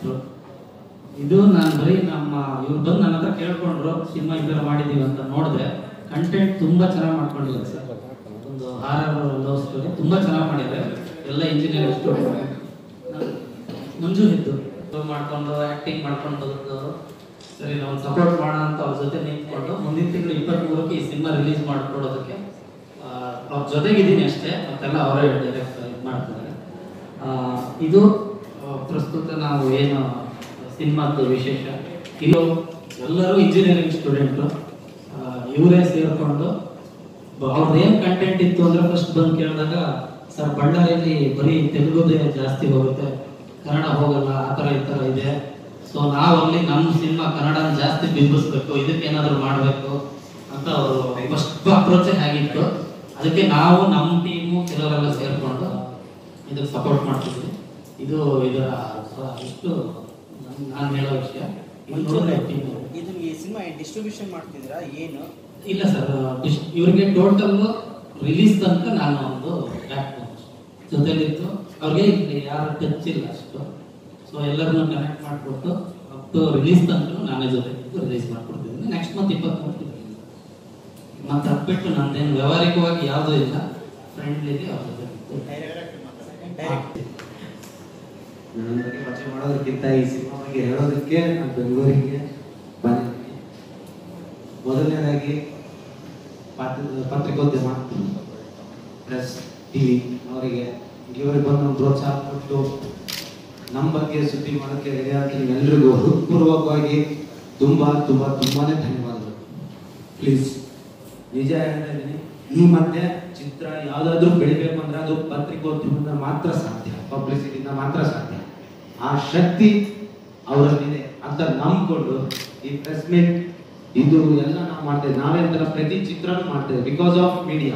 ಡೈರೆಕ್ಟ್ರು ಇದು ನಾನು ಬರೀ ನಮ್ಮ ಇವ್ರು ಬಂದು ನನ್ನ ಹತ್ರ ಕೇಳ್ಕೊಂಡ್ರು ಸಿನಿಮಾ ಈ ಥರ ಮಾಡಿದ್ದೀವಿ ಅಂತ ನೋಡಿದೆ ಕಂಟೆಂಟ್ ತುಂಬಾ ಚೆನ್ನಾಗಿ ಮಾಡ್ಕೊಂಡಿದ್ದಾರೆ ಸರ್ ಒಂದು ಹಾರರ್ ಲವ್ ಸ್ಟೋರಿ ತುಂಬಾ ಚೆನ್ನಾಗಿ ಮಾಡಿದ್ದಾರೆ ಎಲ್ಲ ಇಂಜಿನಿಯರ್ ಸ್ಟೂಡೆಂಟ್ ಮಂಜು ಇದ್ದು ಮಾಡ್ಕೊಂಡು ಆಕ್ಟಿಂಗ್ ಮಾಡ್ಕೊಂಡು ಬದುಕಿದವರು ಸರಿ ನಾವು ಸಪೋರ್ಟ್ ಮಾಡೋಣ ಅಂತ ಅವ್ರ ಜೊತೆ ನಿಂತ್ಕೊಂಡು ಮುಂದಿನ ತಿಂಗಳು ಇಪ್ಪತ್ತ್ಮೂರಕ್ಕೆ ಈ ಸಿನಿಮಾ ರಿಲೀಸ್ ಮಾಡ್ಕೊಡೋದಕ್ಕೆ ಆ, ಅವ್ರ ಜೊತೆಗಿದ್ದೀನಿ ಅಷ್ಟೇ ಮತ್ತೆಲ್ಲ ಅವರೇ ಡೈರೆಕ್ಟ್ ಇದು ಮಾಡ್ತಾರೆ ಆ, ಇದು ಆ, ಪ್ರಸ್ತುತ ನಾವು ಏನು ಸಿನಿಮಾದ ವಿಶೇಷ ಇದು ಎಲ್ಲರೂ ಇಂಜಿನಿಯರಿಂಗ್ ಸ್ಟೂಡೆಂಟು ಇವರೇ ಸೇರಿಕೊಂಡು ಅವ್ರದ್ದು ಏನು ಕಂಟೆಂಟ್ ಇತ್ತು ಅಂದ್ರೆ ಫಸ್ಟ್ ಬಂದು ಕೇಳಿದಾಗ ಸರ್ ಬಳ್ಳಾರಿಯಲ್ಲಿ ಬರೀ ತೆಲುಗುದೇ ಜಾಸ್ತಿ ಹೋಗುತ್ತೆ ಕನ್ನಡ ಹೋಗಲ್ಲ ಆ ಥರ ಈ ಥರ ಇದೆ ಸೊ ನಾವು ಅಲ್ಲಿ ನಮ್ಮ ಸಿನಿಮಾ ಕನ್ನಡನ ಜಾಸ್ತಿ ಬಿಂಬಿಸ್ಬೇಕು ಇದಕ್ಕೆ ಏನಾದರೂ ಮಾಡಬೇಕು ಅಂತ ಅವರು ಫಸ್ಟ್ ಅಪ್ರೋಚೇ ಆಗಿತ್ತು ಅದಕ್ಕೆ ನಾವು ನಮ್ಮ ಟೀಮು ಕೆಲವರೆಲ್ಲ ಸೇರಿಕೊಂಡು ಇದಕ್ಕೆ ಸಪೋರ್ಟ್ ಮಾಡ್ತಿದ್ವಿ ಇದು ಇದರ ಸ- ಇಷ್ಟು ನಾನು ಹೇಳೋ ವಿಷಯ ಇದು ನೋಡಿದ್ರೆ ಟೀಮ್ ಇದು ಈ ಸಿನಿಮಾ ಡಿಸ್ಟ್ರಿಬ್ಯೂಷನ್ ಮಾಡ್ತಿದ್ದೀರಾ ಏನು ಇಲ್ಲ ಸರ್ ಇವ್ರಿಗೆ ಟೋಟಲ್ ರಿಲೀಸ್ ತನಕ ನಾನು ಒಂದು ಬ್ಯಾಕ್ ಜೊತೆಲಿತ್ತು ಅವ್ರಿಗೆ ಇಲ್ಲಿ ಯಾರು ಟಚ್ ಇಲ್ಲ ಅಷ್ಟು ಸೊ ಎಲ್ಲರನ್ನು ಕನೆಕ್ಟ್ ಮಾಡಿಕೊಟ್ಟು ಅಪ್ ಟು ರಿಲೀಸ್ ತನಕ ನಾನೇ ಜೊತೆ ರಿಲೀಸ್ ಮಾಡ್ಕೊಡ್ತಿದ್ದೀನಿ ನೆಕ್ಸ್ಟ್ ಮಂತ್ ಇಪ್ಪತ್ತ್ಮೂರು ಮತ್ತೆ ಅದ್ಬಿಟ್ಟು ನಂದೇನು ವ್ಯವಹಾರಿಕವಾಗಿ ಯಾವುದೂ ಇಲ್ಲ ಫ್ರೆಂಡ್ಲಿದೆ ಅವ್ರ ಜೊತೆ ಡೈರೆಕ್ಟ್ ನನ್ನ ಬಗ್ಗೆ ಪರಿಚಯ ಮಾಡೋದಕ್ಕಿಂತ ಈ ಸಿನಿಮಾ ಬಗ್ಗೆ ಹೇಳೋದಕ್ಕೆ ನಾನು ಬೆಂಗಳೂರಿಗೆ ಬಂದಿದ್ದೀನಿ ಮೊದಲನೇದಾಗಿ ಪಾತ್ರ- ಪತ್ರಿಕೋದ್ಯಮ ಪ್ರೆಸ್ ಟಿವಿ ಅವರಿಗೆ ಇಲ್ಲಿವರೆಗೆ ಬಂದು ನಮ್ಗೆ ಪ್ರೋತ್ಸಾಹ ಕೊಟ್ಟು ನಮ್ಮ ಬಗ್ಗೆ ಸುದ್ದಿ ಮಾಡೋಕ್ಕೆ ರೆಡಿ ಆಗಿ ನಿಮ್ಮೆಲ್ಲರಿಗೂ ಹೃತ್ಪೂರ್ವಕವಾಗಿ ತುಂಬಾ ತುಂಬಾ ತುಂಬಾನೇ ಧನ್ಯವಾದಗಳು ಪ್ಲೀಸ್ ನಿಜ ಹೇಳ್ತಾ ಇದ್ದೀನಿ ಈ ಮಧ್ಯೆ ಚಿತ್ರ ಯಾವ್ದಾದ್ರು ಬೆಳಿಬೇಕು ಅಂದ್ರೆ ಅದು ಪತ್ರಿಕೋದ್ಯಮದಿಂದ ಮಾತ್ರ ಸಾಧ್ಯ ಪಬ್ಲಿಸಿಟಿಯಿಂದ ಮಾತ್ರ ಸಾಧ್ಯ ಆ ಶಕ್ತಿ ಅವರಲ್ಲಿದೆ ಅಂತ ನಂಬ್ಕೊಂಡು ಈ ಪ್ರೆಸ್ ಮೀಟ್ ಇದು ಎಲ್ಲ ನಾವು ಮಾಡ್ತೇವೆ ನಾವೇ ಅಂತರ ಪ್ರತಿ ಚಿತ್ರನೂ ಮಾಡ್ತೇವೆ ಬಿಕಾಸ್ ಆಫ್ ಮೀಡಿಯಾ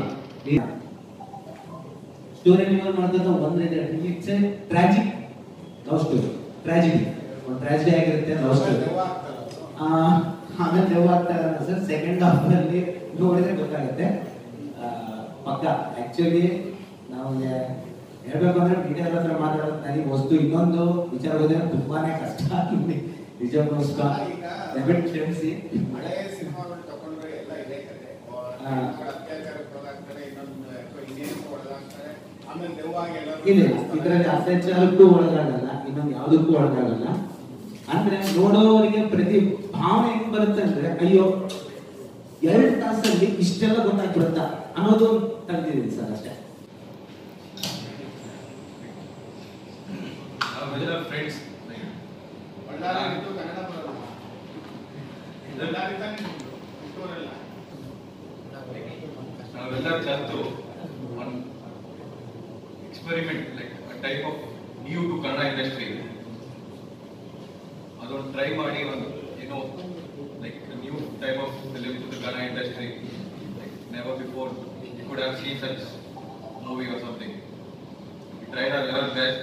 ಸ್ಟೋರಿ ನೀವು ಮಾಡ್ತಿದ್ದ ಒಂದಿದೆ it's a tragic love story tragedy ಒಂದು ಟ್ರಾಜಿಡಿ ಆಗಿರುತ್ತೆ ಲವ್ ಸ್ಟೋರಿ ಆಮೇಲೆ ದೆವ್ವ ಆಗ್ತಾರೆ ಸರ್ ಸೆಕೆಂಡ್ ಹಾಫ್ ಅಲ್ಲಿ ನೋಡಿದ್ರೆ ಗೊತ್ತಾಗುತ್ತೆ ಆ, ಪಕ್ಕ ಆಕ್ಚುಲಿ ನಾವು ಹೇಳ್ಬೇಕು ಅಂದ್ರೆ ಮೀಡಿಯಾ ಹತ್ರ ಮಾತಾಡೋದು ನನಗೆ ವಸ್ತು ಇನ್ನೊಂದು ವಿಚಾರ ಹೋದ್ರೆ ತುಂಬಾನೇ ಕಷ್ಟ ಇಲ್ಲಿ ನಿಜಕ್ಕೋಸ್ಕರ ದಯವಿಟ್ಟು ಕ್ಷಮಿಸಿ ಹಳೆಯ ಸಿನಿಮಾಗಳು ತಗೊಂಡ್ರೆ ಎಲ್ಲ ಇದೇ ಕತೆ ಹಾ. ಅತ್ಯಾಚಾರಕ್ಕೆ ಒಳಗಾಗ್ತಾರೆ ಇನ್ನೊಂದು ಅಥವಾ ಇನ್ನೇನಕ್ಕೂ ಒಳಗಾಗ್ತಾರೆ ಆಮೇಲೆ ದೆವ್ವಾಗಿ ಎಲ್ಲರೂ ಇಲ್ಲ ಇದರಲ್ಲಿ ಅತ್ಯಾಚಾರಕ್ಕೂ ಒಳಗಾಗಲ್ಲ ಇನ್ನೊಂದು ಯಾವುದಕ್ಕೂ ಒಳಗಾಗಲ್ಲ ಅಂದ್ರೆ ನೋಡೋರಿಗೆ ಪ್ರತಿ ಭಾವನೆ ಹೆಂಗ್ ಬರುತ್ತೆ ಅಂದ್ರೆ ಅಯ್ಯೋ ಎರಡು ತಾಸಲ್ಲಿ ಇಷ್ಟೆಲ್ಲ ಗೊತ್ತಾಗ್ಬಿಡುತ್ತಾ ಅನ್ನೋದು ತೆಗ್ದಿದ್ದೀನಿ ಸರ್ ಅಷ್ಟೇ ಫ್ರೆಂಡ್ಸ್ ಬಳ್ಳಾರಿ ಇದ್ದು ಕನ್ನಡ ಬರೋದು ಬಳ್ಳಾರಿ ತಾನೇ ನಿಮ್ದು? ಹುಟ್ಟೂರೆಲ್ಲ ನಾವೆಲ್ಲ ಕಲಿತು one experiment like type of new to Kannada industry ಅದೊಂದು ಟ್ರೈ ಮಾಡಿ ಒಂದು ಏನೋ like new type of film to the Kannada industry like never before you could have seen such movie or something we tried our level best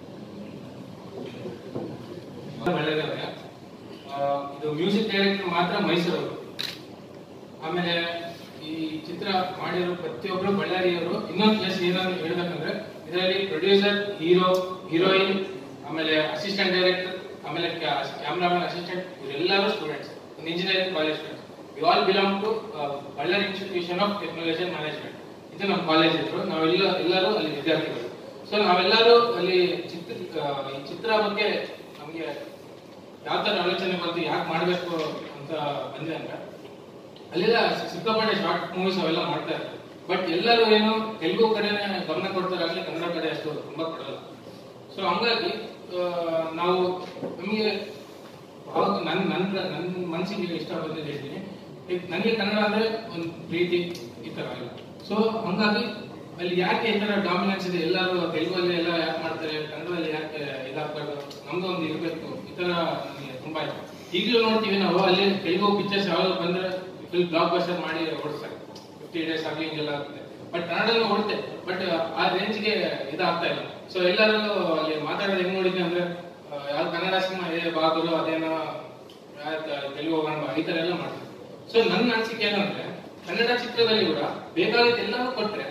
Belagavi ಆ, ಇದು music director ಮಾತ್ರ ಮೈಸೂರವರು ಆಮೇಲೆ ಈ ಚಿತ್ರ ಮಾಡಿರೋ ಪ್ರತಿಯೊಬ್ಬರು ಬಳ್ಳಾರಿಯವರು ಇನ್ನೊಂದು ಪ್ಲಸ್ ಏನಂತ ಹೇಳ್ಬೇಕಂದ್ರೆ ಇದರಲ್ಲಿ ಪ್ರೊಡ್ಯೂಸರ್ ಹೀರೋ ಹೀರೋಯಿನ್ ಆಮೇಲೆ ಅಸಿಸ್ಟೆಂಟ್ ಡೈರೆಕ್ಟರ್ ಆಮೇಲೆ ಕ್ಯಾಮ್ರಾಮನ್ ಅಸಿಸ್ಟೆಂಟ್ ಇವರೆಲ್ಲರೂ ಸ್ಟೂಡೆಂಟ್ಸ್ ಒಂದು engineering college students you all belong to Ballari institution of technology and management ಇದು ನಮ್ಮ ಕಾಲೇಜ್ ಹೆಸರು ನಾವೆಲ್ಲ ಎಲ್ಲರೂ ಅಲ್ಲಿ ವಿದ್ಯಾರ್ಥಿಗಳು ಸೊ ನಾವೆಲ್ಲರೂ ಅಲ್ಲಿ ಚಿತ್ರ ಆ, ಈ ಚಿತ್ರ ಬಗ್ಗೆ ನಮಗೆ ಯಾವ ತರ ಆಲೋಚನೆ ಬಂತು ಯಾಕೆ ಮಾಡಬೇಕು ಅಂತ ಬಂದೆ ಅಂದ್ರೆ ಅಲ್ಲೆಲ್ಲ ಸಿಕ್ಕಾಪಟ್ಟೆ ಶಾರ್ಟ್ ಮೂವೀಸ್ ಅವೆಲ್ಲ ಮಾಡ್ತಾ ಇರ್ತಾರೆ ಬಟ್ ಎಲ್ಲರೂ ಏನು ತೆಲುಗು ಕಡೆನೇ ಗಮನ ಕೊಡ್ತಾರೆ ಆಗ್ಲಿ ಕನ್ನಡ ಕಡೆ ಅಷ್ಟು ತುಂಬಾ ಕೊಡಲ್ಲ ಸೊ ಹಂಗಾಗಿ ಆ, ನಾವು ನಮಗೆ ಅವಾಗ ನನ್ ನನ್ ಪ್ರ- ನನ್ ಮನಸ್ಸಿಗೆ ಇಷ್ಟ ಬಂದಿದ್ದು ಹೇಳ್ತೀನಿ ಈಗ ನನಗೆ ಕನ್ನಡ ಅಂದ್ರೆ ಒಂದು ಪ್ರೀತಿ ಈ ತರ ಎಲ್ಲ ಸೊ ಹಂಗಾಗಿ ಅಲ್ಲಿ ಯಾಕೆ ಈ ತರ ಡಾಮಿನೆನ್ಸ್ ಇದೆ ಎಲ್ಲರೂ ತೆಲುಗಲ್ಲಿ ಎಲ್ಲ ಯಾಕೆ ಮಾಡ್ತಾರೆ ಕನ್ನಡದಲ್ಲಿ ಯಾಕೆ ಇದಾಗಬಾರ್ದು ನಮ್ದು ಒಂದು ಇರಬೇಕು ಈ ತರ ನನಗೆ ತುಂಬಾ ಇಷ್ಟ ಈಗಲೂ ನೋಡ್ತೀವಿ ನಾವು ಅಲ್ಲಿ ತೆಲುಗು ಪಿಕ್ಚರ್ಸ್ ಯಾವ್ದು ಬಂದ್ರೆ ಫುಲ್ ಬ್ಲಾಕ್ ಬಸ್ಟರ್ ಮಾಡಿ ಓಡಿಸ್ತಾರೆ ಫಿಫ್ಟಿ ಡೇಸ್ ಆಗಲಿ ಹಿಂಗೆಲ್ಲ ಆಗುತ್ತೆ ಬಟ್ ಕನ್ನಡನೂ ಓಡುತ್ತೆ ಬಟ್ ಆ ರೇಂಜ್ಗೆ ಇದಾಗ್ತಾ ಇಲ್ಲ ಸೊ ಎಲ್ಲರೂ ಅಲ್ಲಿ ಮಾತಾಡೋದು ಹೆಂಗ್ ನೋಡಿದ್ವಿ ಅಂದ್ರೆ ಯಾವ ಕನ್ನಡ ಸಿನಿಮಾ ಇದೆ ಬಾಗುರು ಅದೇನೋ ಯಾವ್ದ್ ತೆಲುಗು ಹೋಗೋಣ ಬಾ, ಈ ತರ ಎಲ್ಲ ಮಾಡ್ತಾರೆ ಸೊ ನನ್ನ ಅನಿಸಿಕೆ ಏನಂದ್ರೆ ಕನ್ನಡ ಚಿತ್ರದಲ್ಲಿ ಕೂಡ ಬೇಕಾಗಿದ್ದ ಎಲ್ಲವೂ ಕೊಟ್ರೆ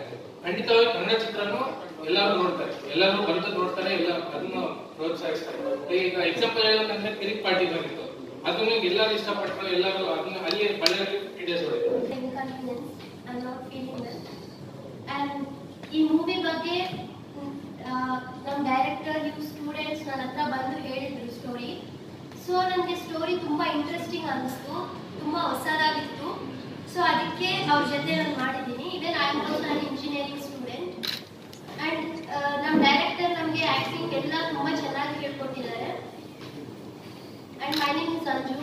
ಖಂಡಿತವಾಗಿ ಕನ್ನಡ ಚಿತ್ರನು ಎಲ್ಲರೂ ನೋಡ್ತಾರೆ ಎಲ್ಲರೂ ಬಂದು ನೋಡ್ತಾರೆ ಎಲ್ಲ ಅದನ್ನು ಪ್ರೋತ್ಸಾಹಿಸ್ತಾರೆ ಈಗ ಎಕ್ಸಾಂಪಲ್ ಹೇಳ್ಬೇಕಂದ್ರೆ ಕಿರಿಕ್ ಪಾರ್ಟಿ ಬಂದಿತ್ತು ಅದನ್ನು ಎಲ್ಲರೂ ಇಷ್ಟಪಟ್ಟರು ಎಲ್ಲರೂ ಅದನ್ನ ಅಲ್ಲಿ ಬಳ್ಳಾರಿ ಫಿಫ್ಟಿ ಡೇಸ್ ಹೊಡೆದು inconvenience. I'm not feeling well. And ಈ ಮೂವಿ ಬಗ್ಗೆ ನಮ್ಮ ಡೈರೆಕ್ಟರ್ ಇವ್ ಸ್ಟೂಡೆಂಟ್ಸ್ ನನ್ನ ಹತ್ರ ಬಂದು ಹೇಳಿದ್ರು ಸ್ಟೋರಿ ಸೊ ನನಗೆ ಸ್ಟೋರಿ ತುಂಬ ಇಂಟ್ರೆಸ್ಟಿಂಗ್ ಅನ್ನಿಸ್ತು ತುಂಬ ಹೊಸದಾಗಿತ್ತು ಸೊ ಅದಕ್ಕೆ ಅವ್ರ ಜೊತೆ ನಾನು ಮಾಡಿದ್ದೀನಿ ಇವನ್ ಐ ಆಮ್ ಆಲ್ಸೋ ನಾನು ಇಂಜಿನಿಯರಿಂಗ್ ಸ್ಟೂಡೆಂಟ್ ಆ್ಯಂಡ್ ನಮ್ಮ ಡೈರೆಕ್ಟರ್ ನಮಗೆ ಆ್ಯಕ್ಟಿಂಗ್ ಎಲ್ಲ ತುಂಬ ಚೆನ್ನಾಗಿ ಹೇಳ್ಕೊಟ್ಟಿದ್ದಾರೆ and my name is Anju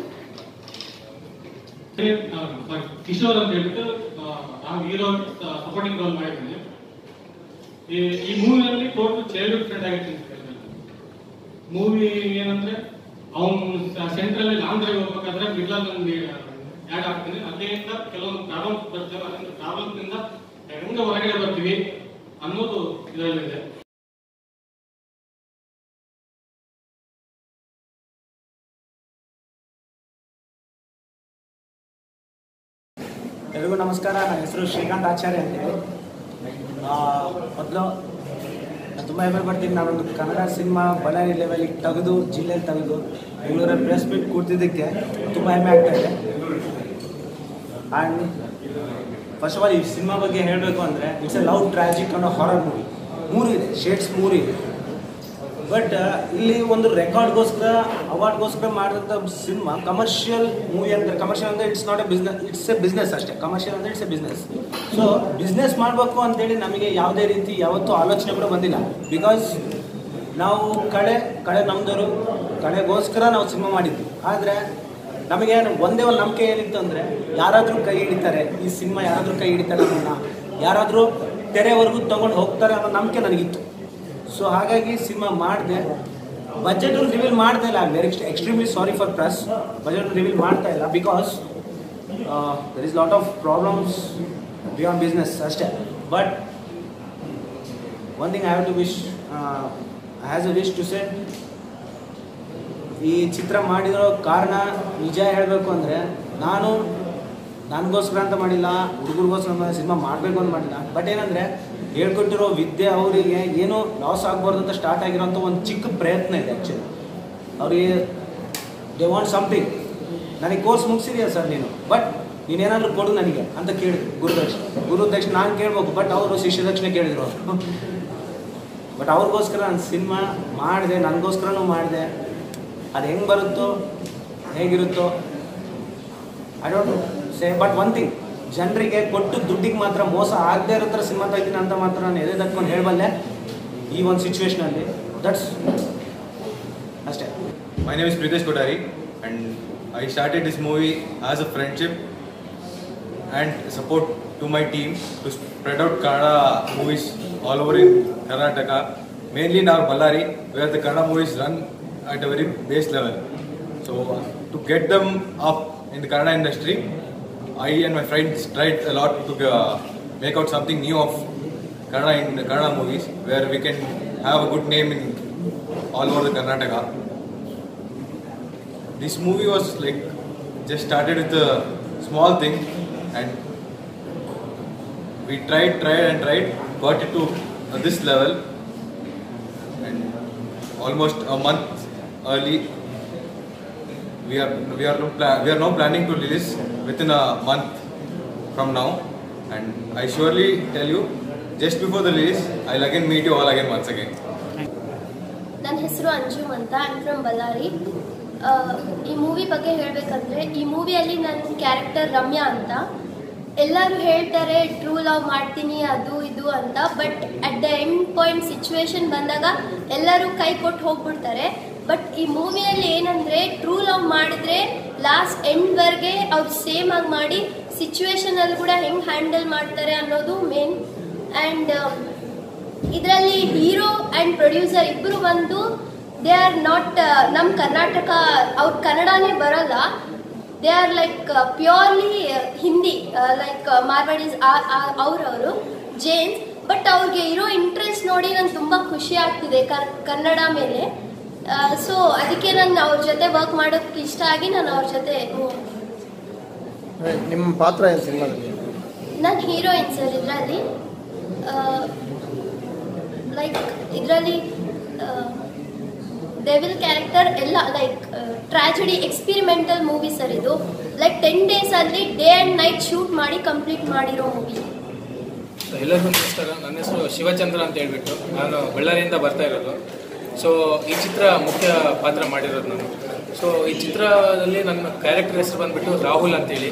Kishore ಅಂತ ಹೇಳ್ಬಿಟ್ಟು ಆ, ನಾನು ಹೀರೋ ಸಪೋರ್ಟಿಂಗ್ ರೋಲ್ ಮಾಡಿದ್ದೀನಿ ಈ ಈ ಮೂವಿಯಲ್ಲಿ ಟೋಟಲ್ ಚೈಲ್ಡ್ಹುಡ್ ಫ್ರೆಂಡ್ ಆಗಿರ್ತೀನಿ ಮೂವಿ ಏನಂದ್ರೆ ಅವನು ಸೆಂಟ್ರಲ್ ಲಾಂಗ್ ಡ್ರೈವ್ ಹೋಗ್ಬೇಕಾದ್ರೆ ಮಿಡ್ಲಲ್ಲಿ ಒಂದು ಆ್ಯಡ್ ಆಗ್ತೀನಿ ಅಲ್ಲಿಂದ ಕೆಲವೊಂದು ಪ್ರಾಬ್ಲಮ್ಸ್ ಬರ್ತವೆ ಅದರಿಂದ ಪ್ರಾಬ್ಲಮ್ನಿಂದ ಹೆಂಗೆ ಹೊರಗಡೆ ಬರ್ತೀವಿ ಅನ್ನೋದು ಇದರಲ್ಲಿದೆ ಎಲ್ರಿಗೂ ನಮಸ್ಕಾರ ನನ್ನ ಹೆಸರು ಶ್ರೀಕಾಂತ್ ಆಚಾರ್ಯ ಅಂತೇಳಿ ಮೊದಲು ನಾನು ತುಂಬ ಹೆಮ್ಮೆ ಪಡ್ತೀನಿ ನಾನೊಂದು ಕನ್ನಡ ಸಿನಿಮಾ ಬಳ್ಳಾರಿ ಲೆವೆಲಿಗೆ ತೆಗೆದು ಜಿಲ್ಲೆಯಲ್ಲಿ ತೆಗೆದು ಬೆಂಗಳೂರಲ್ಲಿ ಪ್ರೆಸ್ ಮೀಟ್ ಕೂಡ್ತಿದ್ದಕ್ಕೆ ತುಂಬ ಹೆಮ್ಮೆ ಆಗ್ತಾ ಇದೆ ಆ್ಯಂಡ್ ಫಸ್ಟ್ ಆಫ್ ಆಲ್ ಈ ಸಿನಿಮಾ ಬಗ್ಗೆ ಹೇಳಬೇಕು ಅಂದರೆ ಇಟ್ಸ್ ಎ ಲವ್ ಟ್ರಾಜಿಕ್ ಅನ್ನೋ ಹಾರರ್ ಮೂವಿ ಮೂರು ಇದೆ ಶೇಡ್ಸ್ ಮೂರು ಇದೆ ಬಟ್ ಇಲ್ಲಿ ಒಂದು ರೆಕಾರ್ಡ್ಗೋಸ್ಕರ ಅವಾರ್ಡ್ಗೋಸ್ಕರ ಮಾಡಿದಂಥ ಸಿನಿಮಾ ಕಮರ್ಷಿಯಲ್ ಮೂವಿ ಅಂದರೆ ಕಮರ್ಷಿಯಲ್ ಅಂದರೆ it's not a business it's a business ಅಷ್ಟೇ ಕಮರ್ಷಿಯಲ್ ಅಂದರೆ it's a business so business ಮಾಡಬೇಕು ಅಂತೇಳಿ ನಮಗೆ ಯಾವುದೇ ರೀತಿ ಯಾವತ್ತೂ ಆಲೋಚನೆ ಕೂಡ ಬಂದಿಲ್ಲ ಬಿಕಾಸ್ ನಾವು ಕಡೆ ಕಡೆ ನಮ್ದವರು ಕಡೆಗೋಸ್ಕರ ನಾವು ಸಿನಿಮಾ ಮಾಡಿದ್ವಿ ಆದರೆ ನಮಗೆ ಒಂದೇ ಒಂದು ನಂಬಿಕೆ ಏನಿತ್ತು ಅಂದರೆ ಯಾರಾದರೂ ಕೈ ಹಿಡಿತಾರೆ ಈ ಸಿನಿಮಾ ಯಾರಾದರೂ ಕೈ ಹಿಡಿತಾರೆ ನಮ್ಮನ್ನ ಯಾರಾದರೂ ತೆರೆವರೆಗೂ ತೊಗೊಂಡು ಹೋಗ್ತಾರೆ ಅನ್ನೋ ನಂಬಿಕೆ ನನಗಿತ್ತು ಸೊ ಹಾಗಾಗಿ ಸಿನಿಮಾ ಮಾಡಿದೆ ಬಜೆಟ್ ರಿವೀಲ್ ಮಾಡ್ತಾ ಇಲ್ಲ very extremely sorry for press budget reveal ಮಾಡ್ತಾ ಇಲ್ಲ because there is lot of problems beyond business ಅಷ್ಟೇ but one thing I have to wish has a wish to say ಈ ಚಿತ್ರ ಮಾಡಿರೋ ಕಾರಣ ನಿಜ ಹೇಳಬೇಕು ಅಂದರೆ ನಾನು ನನಗೋಸ್ಕರ ಅಂತ ಮಾಡಿಲ್ಲ ಹುಡುಗರಿಗೋಸ್ಕರ ಸಿನಿಮಾ ಮಾಡಬೇಕು ಅಂತ ಮಾಡಿಲ್ಲ ಬಟ್ ಏನಂದರೆ ಹೇಳ್ಕೊಟ್ಟಿರೋ ವಿದ್ಯೆ ಅವರಿಗೆ ಏನೂ ಲಾಸ್ ಆಗಬಾರ್ದು ಅಂತ ಸ್ಟಾರ್ಟ್ ಆಗಿರೋಂಥ ಒಂದು ಚಿಕ್ಕ ಪ್ರಯತ್ನ ಇದೆ ಆ್ಯಕ್ಚುಲಿ ಅವರಿಗೆ ದೇ ವಾಂಟ್ ಸಮಥಿಂಗ್ ನನಗೆ ಕೋರ್ಸ್ ಮುಗಿಸಿದೆಯಾ ಸರ್ ನೀನು ಬಟ್ ನೀನೇನಾದರೂ ಕೊಡು ನನಗೆ ಅಂತ ಕೇಳಿದ್ರು ಗುರುದಕ್ಷಿಣ ಗುರುದಕ್ಷಿಣ ನಾನು ಕೇಳ್ಬೇಕು ಬಟ್ ಅವರು ಶಿಷ್ಯ ದಕ್ಷಿಣೆ ಕೇಳಿದ್ರು ಅವರು ಬಟ್ ಅವ್ರಿಗೋಸ್ಕರ ನಾನು ಸಿನಿಮಾ ಮಾಡಿದೆ ನನಗೋಸ್ಕರನೂ ಮಾಡಿದೆ ಅದು ಹೆಂಗೆ ಬರುತ್ತೋ ಹೇಗಿರುತ್ತೋ I don't say but one thing ಜನರಿಗೆ ಕೊಟ್ಟು ದುಡ್ಡಿಗೆ ಮಾತ್ರ ಮೋಸ ಆಗದೆ ಇರೋ ಥರ ಸಿನಿಮಾ ತೆಗಿತೀನಿ ಅಂತ ಮಾತ್ರ ನಾನು ಎದೆ ತಟ್ಕೊಂಡು ಹೇಳಬಲ್ಲೆ ಈ ಒಂದು ಸಿಚುವೇಶನಲ್ಲಿ ದಟ್ಸ್ ಅಷ್ಟೇ My name is Pritesh Kodari, and I started this movie as a friendship and support to my team to spread out Kannada movies all over in Karnataka, mainly in our Ballari, where the Kannada movies run at a very base level. So, to get them up in the Kannada industry, I and my friends tried a lot to uh, make out something new of Kannada in Kannada movies, where we can have a good name in all over the Karnataka this movie was like just started with a small thing and we tried tried and tried got it to uh, this level and almost a month early we are we are no pla- we are now planning to release within a month from now and i surely tell you just before the release i'll again meet you all again once again ನನ್ನ ಹೆಸರು ಅಂಜುಮ್ ಅಂತ I'm from Ballari ಆ, ಈ movie ಬಗ್ಗೆ ಹೇಳಬೇಕಂದ್ರೆ ಈ ಮೂವಿಯಲ್ಲಿ ನನ್ನ character Ramya ಅಂತ ಎಲ್ಲರೂ ಹೇಳ್ತಾರೆ ಟ್ರೂ ಲವ್ ಮಾಡ್ತೀನಿ ಅದು ಇದು ಅಂತ but at the end point situation ಬಂದಾಗ ಎಲ್ಲರೂ ಕೈ ಕೊಟ್ಟು ಹೋಗ್ಬಿಡ್ತಾರೆ ಬಟ್ ಈ ಮೂವಿಯಲ್ಲಿ ಏನಂದರೆ ಟ್ರೂ ಲವ್ ಮಾಡಿದ್ರೆ ಲಾಸ್ಟ್ ಎಂಡ್ವರೆಗೆ ಅವ್ರು ಸೇಮ್ ಆಗಿ ಮಾಡಿ ಸಿಚುವೇಶನಲ್ಲಿ ಕೂಡ ಹೆಂಗೆ ಹ್ಯಾಂಡಲ್ ಮಾಡ್ತಾರೆ ಅನ್ನೋದು ಮೇನ್ ಆ್ಯಂಡ್ ಇದರಲ್ಲಿ ಹೀರೋ ಆ್ಯಂಡ್ ಪ್ರೊಡ್ಯೂಸರ್ ಇಬ್ಬರು ಬಂದು ದೇ ಆರ್ ನಾಟ್ ನಮ್ಮ ಕರ್ನಾಟಕ ಅವ್ರ ಕನ್ನಡನೇ ಬರಲ್ಲ they are like purely Hindi like Marwaris ಅವ್ರವರು ಜೇನ್ಸ್ ಬಟ್ ಅವ್ರಿಗೆ ಇರೋ ಇಂಟ್ರೆಸ್ಟ್ ನೋಡಿ ನಂಗೆ ತುಂಬ ಖುಷಿ ಆಗ್ತಿದೆ ಕರ್ ಕನ್ನಡ ಮೇಲೆ ಸೊ ಅದಕ್ಕೆ ನಾನು ಅವ್ರ ಜೊತೆ ವರ್ಕ್ ಮಾಡೋಕ್ಕೆ ಇಷ್ಟ ಆಗಿ ನಾನು ಅವ್ರ ಜೊತೆ ನಿಮ್ಮ ಪಾತ್ರ ಏನು ಸಿನಿಮಾದಲ್ಲಿ ನಾನು ಹೀರೋಯಿನ್ ಸರ್ ಇದರಲ್ಲಿ ಲೈಕ್ ಇದರಲ್ಲಿ ಡೆವಿಲ್ ಕ್ಯಾರೆಕ್ಟರ್ ಎಲ್ಲ like tragedy experimental movie sir ಇದು ಲೈಕ್ ಟೆನ್ ಡೇಸಲ್ಲಿ ಡೇ ಆ್ಯಂಡ್ ನೈಟ್ ಶೂಟ್ ಮಾಡಿ ಕಂಪ್ಲೀಟ್ ಮಾಡಿರೋ ಮೂವಿ ಎಲ್ಲರಿಗೂ ನಮಸ್ಕಾರ ನನ್ನ ಹೆಸರು ಶಿವಚಂದ್ರ ಅಂತ ಹೇಳ್ಬಿಟ್ಟು ನಾನು ಬಳ್ಳಾರಿಯಿಂದ ಬರ್ತಾ ಇರೋದು ಸೊ ಈ ಚಿತ್ರ ಮುಖ್ಯ ಪಾತ್ರ ಮಾಡಿರೋದು ನಾನು ಸೊ ಈ ಚಿತ್ರದಲ್ಲಿ ನನ್ನ ಕ್ಯಾರೆಕ್ಟರ್ ಹೆಸರು ಬಂದ್ಬಿಟ್ಟು ರಾಹುಲ್ ಅಂತೇಳಿ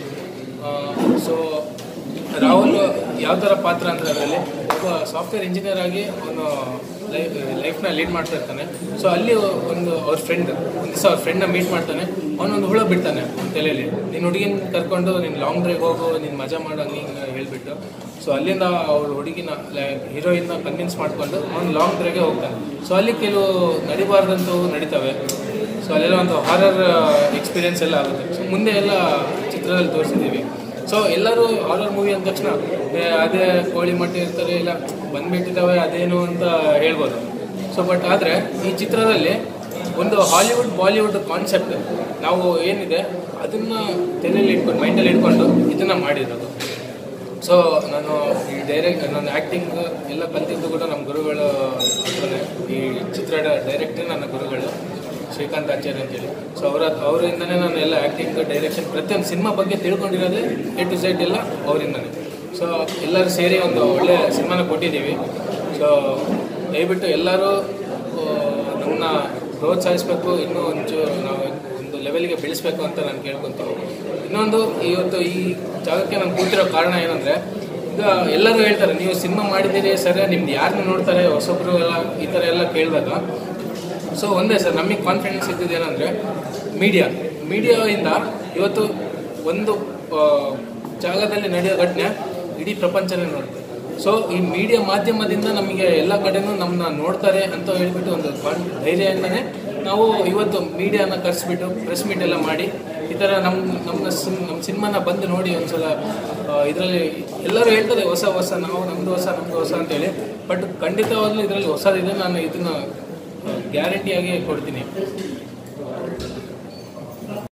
ಸೊ ರಾಹುಲ್ ಯಾವ ಥರ ಪಾತ್ರ ಅಂದರೆ ಅದರಲ್ಲಿ ಒಬ್ಬ ಸಾಫ್ಟ್ವೇರ್ ಇಂಜಿನಿಯರ್ ಆಗಿ ಅವನು ಲೈಫ್ ಲೈಫ್ನ ಲೀಡ್ ಮಾಡ್ತಾ ಇರ್ತಾನೆ ಸೊ ಅಲ್ಲಿ ಒಂದು ಅವ್ರ ಫ್ರೆಂಡ್ ಒಂದು ದಿವಸ ಅವ್ರ ಫ್ರೆಂಡ್ನ ಮೀಟ್ ಮಾಡ್ತಾನೆ ಅವನೊಂದು ಹುಳ ಬಿಡ್ತಾನೆ ಅವ್ನ ತಲೆಯಲ್ಲಿ ನಿನ್ನ ಹುಡುಗಿನ ಕರ್ಕೊಂಡು ನೀನು ಲಾಂಗ್ ಡ್ರೈವ್ ಹೋಗು ನೀನು ಮಜಾ ಮಾಡು ಹಂಗೆ ಹಿಂಗೆ ಹೇಳ್ಬಿಟ್ಟು ಸೊ ಅಲ್ಲಿಂದ ಅವ್ರ ಹುಡುಗಿನ ಹೀರೋಯಿನ್ನ ಕನ್ವಿನ್ಸ್ ಮಾಡ್ಕೊಂಡು ಅವ್ನು ಲಾಂಗ್ ಡ್ರೈವ್ಗೆ ಹೋಗ್ತಾನೆ ಸೊ ಅಲ್ಲಿ ಕೆಲವು ನಡಿಬಾರ್ದಂಥವು ನಡೀತವೆ ಸೊ ಅಲ್ಲೆಲ್ಲ ಒಂದು ಹಾರರ್ ಎಕ್ಸ್ಪೀರಿಯನ್ಸ್ ಎಲ್ಲ ಆಗುತ್ತೆ ಸೊ ಮುಂದೆ ಎಲ್ಲ ಚಿತ್ರದಲ್ಲಿ ತೋರಿಸಿದ್ದೀವಿ ಸೊ ಎಲ್ಲರೂ ಹಾರರ್ ಮೂವಿ ಅಂದ ತಕ್ಷಣ ಏ, ಅದೇ ಕೋಳಿ ಮಟ್ಟಿ ಇರ್ತಾರೆ ಇಲ್ಲ ಬಂದ್ಬಿಟ್ಟಿದ್ದಾವೆ ಅದೇನು ಅಂತ ಹೇಳ್ಬೋದು ಸೊ ಬಟ್ ಆದರೆ ಈ ಚಿತ್ರದಲ್ಲಿ ಒಂದು ಹಾಲಿವುಡ್ ಬಾಲಿವುಡ್ ಕಾನ್ಸೆಪ್ಟ್ ನಾವು ಏನಿದೆ ಅದನ್ನು ತಲೆಯಲ್ಲಿ ಇಟ್ಕೊಂಡು ಮೈಂಡಲ್ಲಿ ಇಟ್ಕೊಂಡು ಇದನ್ನು ಮಾಡಿರೋದು ಸೊ ನಾನು ಈ ಡೈರೆಕ್ಟ್ ನಾನು ಆ್ಯಕ್ಟಿಂಗ್ ಎಲ್ಲ ಕಲ್ತಿದ್ದು ಕೂಡ ನಮ್ಮ ಗುರುಗಳು ಹತ್ರನೇ ಈ ಚಿತ್ರ ಡೈರೆಕ್ಟರ್ ನನ್ನ ಗುರುಗಳು ಶ್ರೀಕಾಂತ್ ಆಚಾರ್ಯ ಅಂತೇಳಿ ಸೊ ಅವರ ಅವರಿಂದನೇ ನಾನು ಎಲ್ಲ ಆ್ಯಕ್ಟಿಂಗ್ ಡೈರೆಕ್ಷನ್ ಪ್ರತಿಯೊಂದು ಸಿನಿಮಾ ಬಗ್ಗೆ ತಿಳ್ಕೊಂಡಿರೋದೇ ಎ ಟು ಝೆಡ್ ಎಲ್ಲ ಅವರಿಂದನೇ ಸೊ ಎಲ್ಲರೂ ಸೇರಿ ಒಂದು ಒಳ್ಳೆಯ ಸಿನಿಮಾನ ಕೊಟ್ಟಿದ್ದೀವಿ ಸೊ ದಯವಿಟ್ಟು ಎಲ್ಲರೂ ಆ, ನಮ್ಮನ್ನ ಪ್ರೋತ್ಸಾಹಿಸಬೇಕು ಇನ್ನೂ ಒಂಚೂರು ನಾವು ಒಂದು ಲೆವೆಲ್ಗೆ ಬೆಳೆಸಬೇಕು ಅಂತ ನಾನು ಕೇಳ್ಕೊತೀನಿ ಇನ್ನೊಂದು ಇವತ್ತು ಈ ಜಾಗಕ್ಕೆ ನಾನು ಕೂತಿರೋ ಕಾರಣ ಏನಂದರೆ ಈಗ ಎಲ್ಲರೂ ಹೇಳ್ತಾರೆ ನೀವು ಸಿನಿಮಾ ಮಾಡಿದ್ದೀರಿ ಸರ್ ನಿಮ್ದು ಯಾರನ್ನ ನೋಡ್ತಾರೆ ಹೊಸೊಬ್ರು ಎಲ್ಲ ಈ ಥರ ಎಲ್ಲ ಕೇಳಿದಾಗ ಸೊ ಒಂದೇ ಸರ್ ನಮಗೆ ಕಾನ್ಫಿಡೆನ್ಸ್ ಇದ್ದಿದ್ದು ಏನಂದರೆ ಮೀಡಿಯಾ ಮೀಡಿಯಾಯಿಂದ ಇವತ್ತು ಒಂದು ಆ, ಜಾಗದಲ್ಲಿ ನಡೆಯೋ ಘಟನೆ ಇಡೀ ಪ್ರಪಂಚನೇ ನೋಡುತ್ತೆ ಸೊ ಈ ಮೀಡಿಯಾ ಮಾಧ್ಯಮದಿಂದ ನಮಗೆ ಎಲ್ಲ ಕಡೆನೂ ನಮ್ಮನ್ನ ನೋಡ್ತಾರೆ ಅಂತ ಹೇಳ್ಬಿಟ್ಟು ಒಂದು ಕಾನ್ ಧೈರ್ಯದಿಂದನೇ ನಾವು ಇವತ್ತು ಮೀಡಿಯಾನ ಕರೆಸ್ಬಿಟ್ಟು ಪ್ರೆಸ್ ಮೀಟ್ ಎಲ್ಲ ಮಾಡಿ ಈ ಥರ ನಮ್ಮ ನಮ್ಮ ಸಿನ್ ನಮ್ಮ ಸಿನಿಮಾನ ಬಂದು ನೋಡಿ ಒಂದ್ಸಲ ಇದರಲ್ಲಿ ಎಲ್ಲರೂ ಹೇಳ್ತಾರೆ ಹೊಸ ಹೊಸ ನಾವು ನಮ್ಮದು ಹೊಸ ನಮ್ಮದು ಹೊಸ ಅಂತೇಳಿ ಬಟ್ ಖಂಡಿತವಾಗ್ಲೂ ಇದರಲ್ಲಿ ಹೊಸದಿದೆ ನಾನು ಇದನ್ನು ಗ್ಯಾರಂಟಿಯಾಗಿ ಕೊಡ್ತೀನಿ